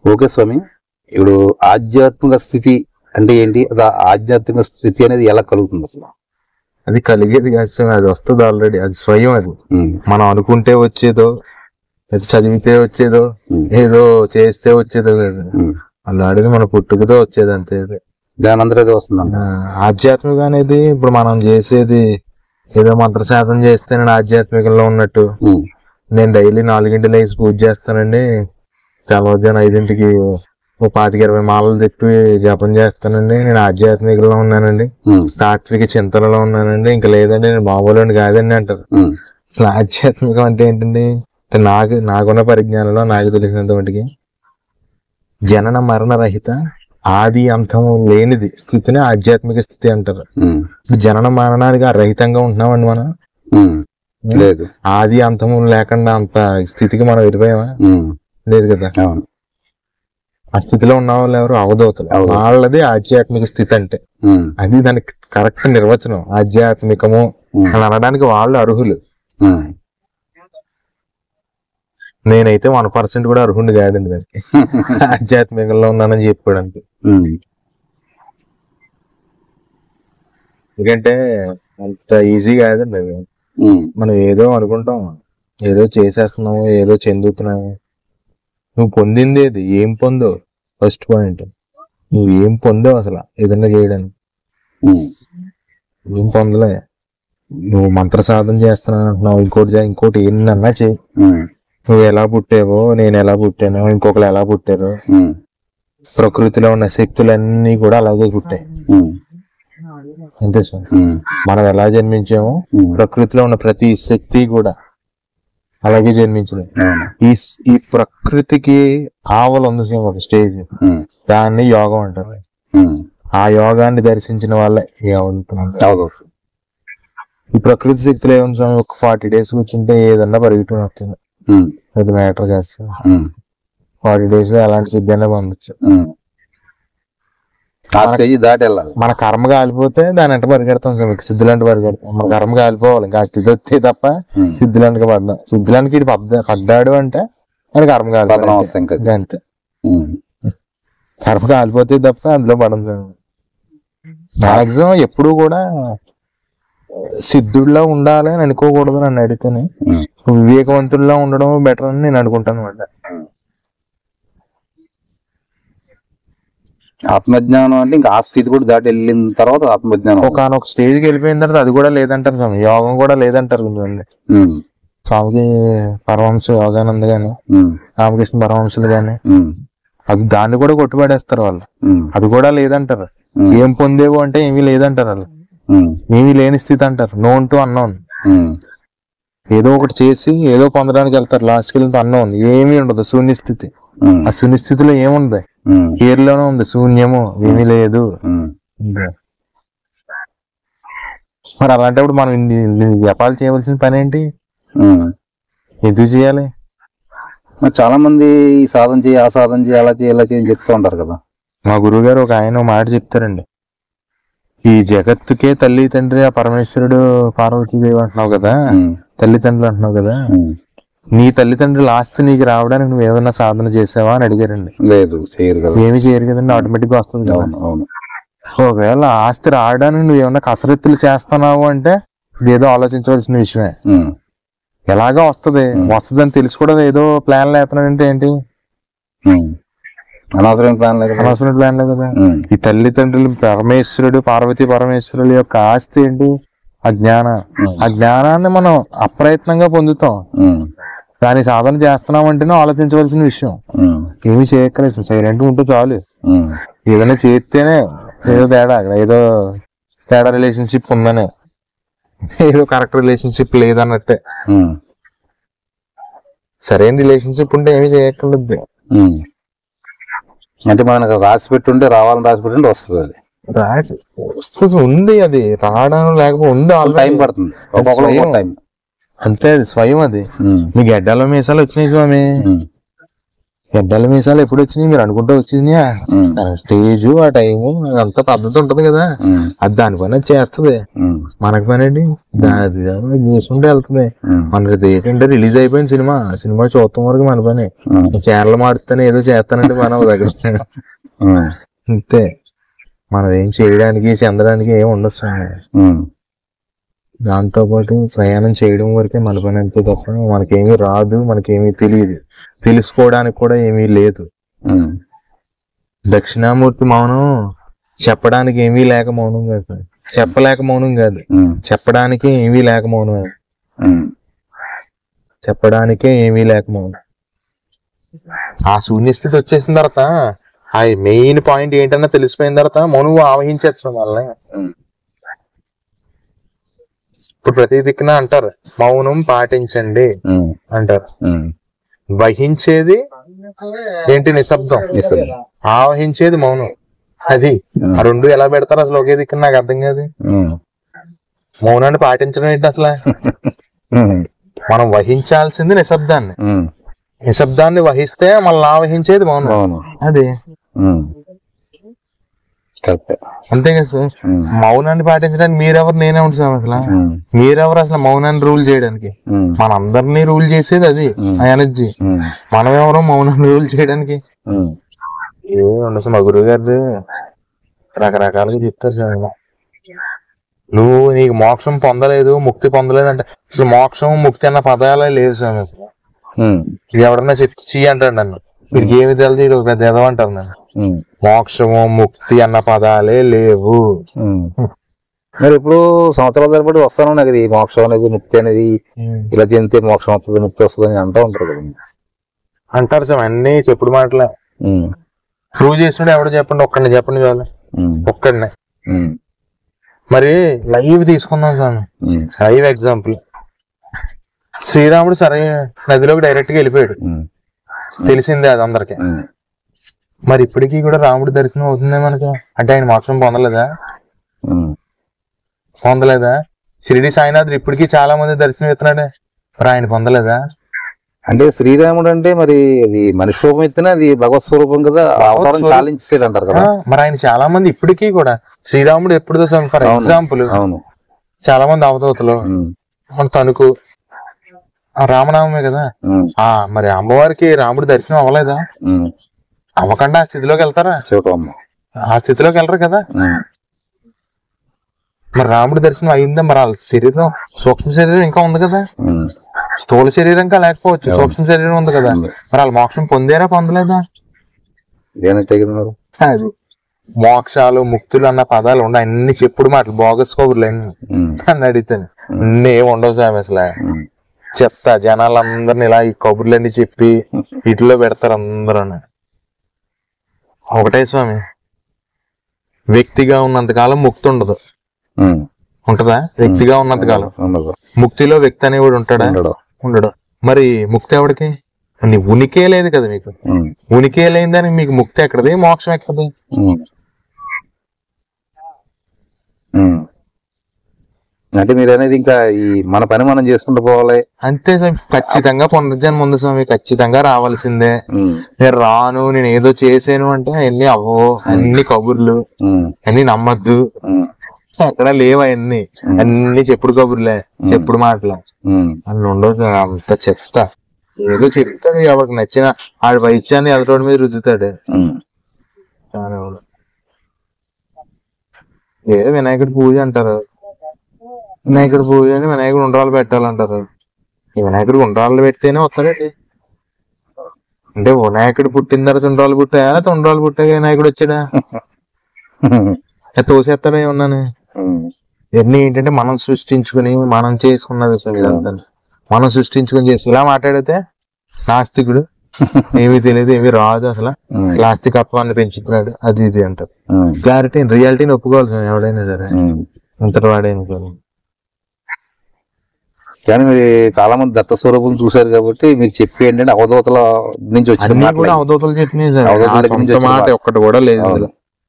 Okay స్వామి ఇప్పుడు ఆధ్యాత్మిక స్థితి అంటే ఏంటి అది ఆ ఆధ్యాత్మిక స్థితి అనేది ఎలా కలుగుతుంది అసలు అది కలిగేది కాదు స్వామి అది వస్తుంది ఆల్రెడీ అది స్వయం అది ఉమ్, మనం అనుకుంటే వచ్చేదో లేదా చదివితే వచ్చేదో ఉమ్, ఏదో చేస్తే వచ్చేదో కాదు ఉమ్. అలాంటిది మన పుట్టుకతో వచ్చేది అంతే అది. దాని అందరూ అది వస్తుందంట ఆ, ఆధ్యాత్మిక అనేది ఇప్పుడు మనం చేసేది ఏదో మంత్రశాతం చేస్తే నేను ఆధ్యాత్మికంలో ఉన్నట్టు ఉమ్, నేను డైలీ నాలుగింటి లేచి పూజ చేస్తానండి తెల్లవారుజాను ఐదింటికి ఓ పాతిక ఇరవై మాలలు తిప్పి జపం చేస్తానండి నేను ఆధ్యాత్మికంలో ఉన్నానండి ఉమ్, తాత్విక చింతనలో ఉన్నానండి ఇంకా లేదండి నేను మామూలు కాదండి అంటారు ఉమ్, అసలు ఆధ్యాత్మికం అంటే ఏంటండి అంటే నాకు నాకున్న పరిజ్ఞానంలో నాకు తెలిసినంత మటుకి జనన మరణ రహిత ఆది అంతము లేనిది స్థితిని ఆధ్యాత్మిక స్థితి అంటారు ఉమ్, ఇప్పుడు జనన మరణానికి రహితంగా ఉంటున్నామండి మనం ఉమ్. లేదు ఆది అంతము లేకుండా అంత స్థితికి మనం వెళ్ళిపోయామా ఉమ్, లేదు కదా అవును ఆ స్థితిలో ఉన్న వాళ్ళు ఎవరు అవధూతలు అవధూతలు. వాళ్ళది ఆధ్యాత్మిక స్థితి అంటే ఉమ్, అది దానికి కరెక్ట్ నిర్వచనం ఆధ్యాత్మికము ఉమ్, అని అనడానికి వాళ్ళు అర్హులు ఉమ్. నేనైతే వన్ పర్సెంట్ కూడా అర్హుండి కాదండి దానికి ఆధ్యాత్మికంలో ఉన్నానని చెప్పుకోవడానికి ఉమ్, ఎందుకంటే అంత ఈజీ కాదండి అది ఉమ్, మనం ఏదో అనుకుంటాం ఏదో చేసేస్తున్నాము ఏదో చెందుతున్నాము నువ్వు పొందింది ఏది ఏం పొందో ఫస్ట్ పాయింట్ నువ్వు ఏం పొందావు అసలు ఏదన్నా చేయడానికి ఉమ్, ఏం పొందలే నువ్వు మంత్ర సాధన చేస్తున్నావు అంటున్నావు ఇంకోటి చే- ఇంకోటి ఏంటన్నా చేయి ఉమ్, నువ్వు ఎలా పుట్టావో నేను ఎలా పుట్టాను ఇంకొకరు ఎలా పుట్టారు ఉమ్, ప్రకృతిలో ఉన్న శక్తులన్నీ కూడా అలాగే పుట్టాయి ఉమ్, అంతే సార్ ఉమ్, మనం ఎలా జన్మించామో ఉమ్. ప్రకృతిలో ఉన్న ప్రతి శక్తి కూడా అలాగే జన్మించలేదు అవును. ఈ స్- ఈ ప్రకృతికి ఆవలు ఉంది సార్ ఒక స్టేజ్ ఉమ్, దాన్ని యోగం అంటారు ఉమ్. ఆ యోగాన్ని దర్శించిన వాళ్ళే ఏమంటున్నారు అవును. ఈ ప్రకృతి శక్తులు ఏముంది స్వామి ఒక ఫార్టీ డేస్ కూర్చుంటే ఏదన్నా పరిగెట్టుకుని వస్తుంది ఉమ్, అది మ్యాటర్ కాదు సార్ ఉమ్, ఫార్టీ డేస్ లో ఎలాంటి సిద్ధి అయినా పొందొచ్చు ఉమ్. ఆ స్టేజ్ దాటి వెళ్ళాలి మన కర్మ కాలిపోతే దాని అంటే పరిగెడతాం సార్ సిద్ధులంటే పరిగెడతాం మన కర్మ కాలిపోవాలి ఇంకా ఆ స్థితి వస్తే తప్ప ఉమ్. సిద్ధులంటే పడ్డాం సిద్ధులానికి ఇటు పడ్డా పడ్డాడు అంటే మన కర్మ పతనం కాలిపోవాలి వస్తాయి ఇంకా ఇంకా అంతే ఉమ్, కర్మ కాలిపోతే తప్ప అందులో పడం మాక్సిమం ఎప్పుడు కూడా సిద్ధుడిలా ఉండాలి అని అనుకోకూడదు నన్ను అడిగితేనే ఉమ్, వివేకవంతుడిలా ఉండడం బెటర్ అని నేను అనుకుంటాను అనమాట ఆత్మజ్ఞానం అంటే ఇంకా ఆ స్థితి కూడా దాటి వెళ్ళిన తర్వాత ఆత్మజ్ఞానం ఒకనొక స్టేజ్కి వెళ్ళిపోయిన తర్వాత అది కూడా లేదంటారు స్వామి యోగం కూడా లేదంటారు కొంచెమంది ఉమ్, స్వామికి పరమహంస యోగానంద్ గాని ఉమ్, రామకృష్ణ పరమహంసులు గాని ఉమ్, అది దాన్ని కూడా కొట్టుపడేస్తారు వాళ్ళు ఉమ్, అది కూడా లేదంటారు ఉమ్, ఏం పొందేవో అంటే ఏమీ లేదంటారు వాళ్ళు ఉమ్, ఏమీ లేని స్థితి అంటారు నోన్ టు అన్నోన్ ఉమ్, ఏదో ఒకటి చేసి ఏదో పొందడానికి వెళ్తారు లాస్ట్కి వెళ్తే అన్నోన్ ఏమీ ఉండదు శూన్య స్థితి ఉమ్, ఆ శూన్య స్థితిలో ఏముంది ఉమ్, పేరులోనే ఉంది శూన్యము ఏమీ లేదు ఉమ్. మరి అలాంటప్పుడు మనం ఇన్ని ఇన్ని జపాలు చేయవలసిన పని ఏంటి ఉమ్. ఎందుకు చేయాలి మరి చాలా మంది ఈ సాధన చేయి ఆ సాధన చేయి అలా చేయి ఇలా చేయి అని చెప్తూ ఉంటారు కదా మా గురువు గారు ఒక ఆయన ఒక మాట చెప్తారండి ఈ జగత్తుకే తల్లి తండ్రి ఆ పరమేశ్వరుడు పార్వతీదేవి అంటున్నావు కదా ఉమ్, తల్లిదండ్రులు అంటున్నావు కదా ఉమ్. నీ తల్లిదండ్రుల ఆస్తి నీకు రావడానికి నువ్వు ఏమైనా సాధన చేసావా అని అడిగారండి లేదు చేయరు కదా ఏమి చేయరు కదండి ఆటోమేటిక్ గా వస్తుంది కదా అవును అవును ఒకవేళ ఆస్తి రావడానికి నువ్వు ఏమైనా కసరత్తులు చేస్తున్నావు అంటే ఏదో ఆలోచించవలసిన విషయమే ఉమ్, ఎలాగా వస్తది వస్తుందని తెలిసి కూడా ఏదో ప్లాన్ లేకపోయినంటే ఏంటి ఉమ్. అనవసరమైన ప్లాన్ లేదు కదా అనవసరం ప్లాన్ లేదు కదా ఉమ్, ఈ తల్లిదండ్రులు పరమేశ్వరుడు పార్వతీ పరమేశ్వరుల యొక్క ఆస్తి ఏంటి ఆ జ్ఞాన ఆ జ్ఞానాన్ని మనం అప్రయత్నంగా పొందుతాం ఉమ్, దాని సాధన చేస్తున్నాం అంటేనే ఆలోచించవలసిన విషయం ఉమ్, ఏమీ చేయక్కర్లేదు సైలెంట్ ఉంటే చాలు ఉమ్, ఏదైనా చేస్తేనే ఏదో తేడా అక్కడ ఏదో తేడా రిలేషన్షిప్ ఉందనే ఏదో కరెక్ట్ రిలేషన్షిప్ లేదన్నట్టే ఉమ్, సరైన రిలేషన్షిప్ ఉంటే ఏమీ చేయక్కర్లేదు ఉమ్. అంటే మనకు రాసి పెట్టుంటే రావాలని రాసి పెట్టుంటే వస్తుంది అది రాసి వస్తుంది ఉంది అది రావడం లేకపోతే ఉంది టైం already. పడుతుంది ఒక్కొక్కరు స్వయం. ఒక్కొక్క టైం అంతే అది స్వయం అది ఉమ్, మీ గడ్డలో మీసాలు వచ్చినాయి స్వామి ఉమ్, గడ్డల మీసాలు ఎప్పుడు వచ్చినాయి మీరు అనుకుంటూ వచ్చినాయా ఉమ్, స్టేజ్ ఆ టైము అంత పద్ధతి ఉంటది కదా ఉమ్, అది దాని పని అది చేస్తుంది ఉమ్, మనకి పని ఏంటి అది అది చేసుకుంటే వెళ్తుంది ఉమ్, మనకి ఏంటంటే రిలీజ్ అయిపోయింది సినిమా సినిమా చూడటం వరకు మన పని ఉమ్, ఛానల్ మారుతానే ఏదో చేస్తానంటే మన దగ్గర ఉమ్, అంతే మనం ఏం చేయడానికి చెందడానికి ఏం ఉండదు స్వామి. ఉమ్, దాంతో పాటు ప్రయాణం చేయడం వరకే మన పని అంతే తప్ప మనకేమీ రాదు మనకేమీ తెలియదు తెలుసుకోవడానికి కూడా ఏమీ లేదు ఉమ్, దక్షిణామూర్తి మౌనం చెప్పడానికి ఏమీ లేక మౌనం కాదు సార్. చెప్పలేక మౌనం కాదు ఉమ్, చెప్పడానికి ఏమీ లేక మౌనం ఉమ్, చెప్పడానికే ఏమీ లేక మౌనం ఆ శూన్యస్థితి వచ్చేసిన తర్వాత ఆ మెయిన్ పాయింట్ ఏంటన్నా తెలిసిపోయిన తర్వాత మౌనం ఆవహించచ్చు వాళ్ళని ఉమ్, ఇప్పుడు ప్రతి దిక్కున అంటారు మౌనం పాటించండి ఉమ్, అంటారు ఉమ్, వహించేది ఏంటి నిశ్శబ్దం నిశ్శబ్దం. ఆవహించేది మౌనం అది ఆ రెండు ఎలా పెడతారు అసలు ఒకే దిక్కున నాకు అర్థం కాదు ఉమ్, మౌనాన్ని పాటించడం ఏంటి అసలు ఉమ్, మనం వహించాల్సింది నిశ్శబ్దాన్ని ఉమ్, నిశ్శబ్దాన్ని వహిస్తే మళ్ళీ ఆవహించేది మౌనం అవును అది ఉమ్, కరెక్టే అంతే కదా సార్ ఉమ్, మౌనాన్ని పాటించడానికి మీరెవరు నేనే ఉంటాం అసలు ఉమ్, మీరెవరు అసలు మౌనాన్ని రూల్ చేయడానికి ఉమ్, మనందరినీ రూల్ చేసేది అది ఉమ్. ఆ ఎనర్జీ ఉమ్, మనం ఎవరో మౌనాన్ని రూల్ చేయడానికి ఉమ్, ఏ ఉండదు మా గురువు గారు రకరకాలుగా చెప్తారు సార్ ఆయన. నువ్వు నీకు మోక్షం పొందలేదు ముక్తి పొందలేదు అంటే అసలు మోక్షం ముక్తి అన్న పదాలే లేవు స్వామి అసలు ఉమ్, ఇది ఎవడన్నా చెప్పి అంటాడు నన్ను వీడికి ఏమి తెలుసు వీడు ఒక పెద్ద ఎదవ అంటారు నన్ను ఉమ్, మోక్షము ముక్తి అన్న పదాలే లేవు ఉమ్. మరి ఇప్పుడు సంవత్సరాల తరబడి వస్తాను నాకు ఇది మోక్షం అనేది ముక్తి అనేది ఇలా చెందితే మోక్షం వస్తుంది ముక్తి వస్తుంది అని అంటూ ఉంటారు కదా అంటారు సార్ అన్ని చెప్పుడు మాటలే ఉమ్, ప్రూవ్ చేసినాడు ఎవడో చెప్పండి ఒక్కడిని చెప్పండి చాలు ఉమ్, ఒక్కడినే ఉమ్, మరి లైవ్ తీసుకుందాం సార్ ఉమ్, లైవ్ ఎగ్జాంపుల్ శ్రీరాముడు సరే నదిలోకి డైరెక్ట్ గా వెళ్ళిపోయాడు ఉమ్, తెలిసిందే అది అందరికి ఉమ్, మరి ఇప్పటికీ కూడా రాముడి దర్శనం అవుతుందే మనకి అంటే ఆయన మోక్షం పొందలేదా ఉమ్, పొందలేదా షిరిడి సాయినాథుడు ఇప్పటికీ చాలా మంది దర్శనం ఇస్తున్నాడే మరి ఆయన పొందలేదా అంటే శ్రీరాముడు అంటే మరి అది మనిషి రూపం ఎత్తినా అది భగవత్ స్వరూపం కదా ఆ అవతారం స్వరూపం. చాలించేసాడు అంటారు ఆ, కదా మరి ఆయన చాలా మంది ఇప్పటికీ కూడా శ్రీరాముడు ఎప్పుడు ఫర్ అవును. ఎగ్జాంపుల్ అవును చాలా మంది అవధూతలు ఉమ్, మన తణుకు ఆ రామనామమే కదా ఉమ్, ఆ మరి అమ్మవారికి రాముడి దర్శనం అవ్వలేదా ఉమ్, అవ్వకుండా ఆ స్థితిలోకి వెళ్తారా చూడమ్మ ఆ స్థితిలోకి వెళ్ళరు కదా ఉమ్, మరి రాముడి దర్శనం అయిందా మరి వాళ్ళ శరీరం సూక్ష్మ శరీరం ఇంకా ఉంది కదా ఉమ్, స్థూల శరీరం ఇంకా లేకపోవచ్చు సూక్ష్మ శరీరం ఉంది కదా ఉంది. మరి వాళ్ళు మోక్షం పొందారా పొందలేదా ఇదేనైతే తెగినారు అది మోక్షాలు ముక్తులు అన్న పదాలు ఉండ అన్ని చెప్పుడు మాటలు బోగస్ కబుర్లు అన్ని ఉమ్, అని అడిగితాను అన్ని ఏమి ఉండవు స్వామి అసలు ఉమ్, చెత్త జనాలందరిని ఇలా ఈ కబుర్లన్నీ చెప్పి వీటిలో పెడతారు అందరూ ఒకటే స్వామి వ్యక్తిగా ఉన్నంతకాలం ముక్తి ఉండదు ఉమ్, ఉంటదా వ్యక్తిగా ఉన్నంతకాలం ఉండదు ముక్తిలో వ్యక్తి అనేవాడు ఉంటాడా ఉండడు ఉండడు మరి ముక్తి ఎవడికి నీ ఉనికే లేదు కదా మీకు ఉమ్, ఉనికే లేదని మీకు ముక్తి ఎక్కడది మోక్షం ఎక్కడది ఉమ్. ఉమ్. అంటే మీరు అనేది ఇంకా ఈ మన పని మనం చేసుకుంటూ పోవాలి అంతే స్వామి ఖచ్చితంగా పునర్జన్మ ఉంది స్వామి ఖచ్చితంగా రావాల్సిందే ఉమ్, నేను రాను నేను ఏదో చేసాను అంటే అన్ని అవ్వవు అన్ని కబుర్లు ఉమ్, అన్ని నమ్మద్దు ఉమ్, అక్కడ లేవు అవన్నీ అన్ని చెప్పుడు కబుర్లే చెప్పుడు మాటలే ఉమ్, అన్ని ఉండవు సార్, అంత చెప్తా ఏదో చెప్తాడు ఎవరికి నచ్చిన ఆడి వైద్యాన్ని ఎదటోడి మీద రుద్దుతాడు ఉమ్, చాలా ఎవడు. ఏదో వినాయకుడి పూజ అంటారు వినాయకుడి పూజ అని వినాయకుడు ఉండ్రాలు పెట్టాలంటారు ఈ వినాయకుడికి ఉండ్రాలు పెడితేనే వస్తాడండి అంటే వినాయకుడు పుట్టిన తర్వాత ఉండ్రాలు పుట్టాయా లేకపోతే ఉండ్రాలు పుట్టాక వినాయకుడు వచ్చాడా లేదా తోసేస్తాడా ఏమన్నాను ఉమ్, ఇవన్నీ ఏంటంటే మనం సృష్టించుకుని మనం చేసుకున్నది స్వామి ఇదంతా మనం సృష్టించుకుని చేసి ఇలా మాట్లాడితే నాస్తికుడు ఏమీ తెలియదు ఏమీ రాదు అసలు ఉమ్, నాస్తికత్వాన్ని పెంచుతున్నాడు అది ఇది అంటారు ఉమ్, క్లారిటీ రియాలిటీని ఒప్పుకోవాలి స్వామి ఎవడైనా సరే ఉమ్. అంతటి వాడైనా సరే కానీ మీరు చాలా మంది దత్త స్వరూపం చూశారు కాబట్టి మీకు చెప్పి ఏంటంటే అవధూతల నుంచి వచ్చిన అన్ని మాటలు కూడా అవధూతలు చెప్పినాయి సార్ అవధూతల నా దగ్గర నుంచి సొంత వచ్చిన మాట మాట. ఒక్కటి కూడా లేదు అవును.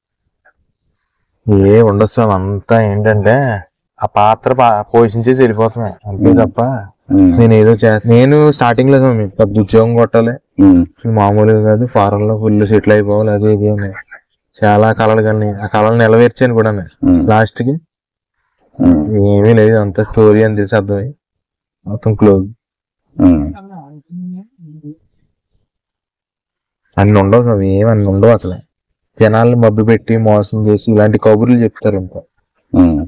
ఏ ఉండదు స్వామి అంతా ఏంటంటే ఆ పాత్ర పా- పోషించేసి వెళ్ళిపోతున్నాయి అంతే ఉమ్. తప్ప ఉమ్, నేను ఏదో చేస్తా నేను స్టార్టింగ్ లో స్వామి పెద్ద ఉద్యోగం కొట్టాలి ఉమ్, అసలు మామూలుగా కాదు ఫారెన్ లో ఫుల్ సెటిల్ అయిపోవాలి అది ఇది అని చాలా కళలు కానీ ఆ కళలు నెలవేర్చాను కూడా ఉమ్, లాస్ట్ కి ఉమ్, ఏమీ లేదు అంత స్టోరీ అని తెలిసి అర్థమై మొత్తం క్లోజ్ ఉమ్. అన్ని ఉండవు స్వామి ఏమి అన్ని ఉండవు అసలు జనాల్ని మబ్బు పెట్టి మోసం చేసి ఇలాంటి కబుర్లు చెప్తారు ఇంకా ఉమ్.